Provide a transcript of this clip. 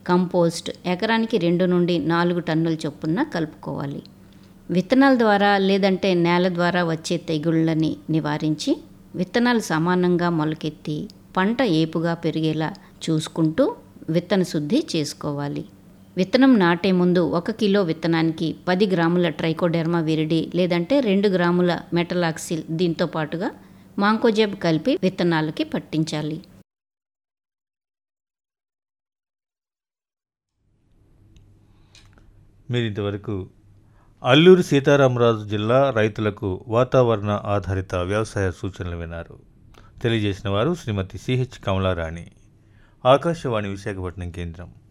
compost ఎకరానికి రెండు నుండి నాలుగు టన్నుల చొప్పున కలుపుకోవాలి విత్తనాల ద్వారా లేదంటే నేల ద్వారా వచ్చే తెగుళ్ళని నివారించి విత్తనాలు సమానంగా మొలకెత్తి పంట ఏపుగా పెరిగేలా చూసుకుంటూ విత్తన శుద్ధి చేసుకోవాలి విత్తనం నాటే ముందు ఒక కిలో విత్తనానికి పది గ్రాముల ట్రైకోడెర్మా విరిడి లేదంటే రెండు గ్రాముల మెటలాక్సిల్ దీంతో పాటుగా మాంకోజెబ్ కలిపి విత్తనాలకి పట్టించాలి మీరు ఇంతవరకు అల్లూరి సీతారామరాజు జిల్లా రైతులకు వాతావరణ ఆధారిత వ్యవసాయ సూచనలు విన్నారు తెలియజేసిన వారు శ్రీమతి సిహెచ్ కమలారాణి ఆకాశవాణి విశాఖపట్నం కేంద్రం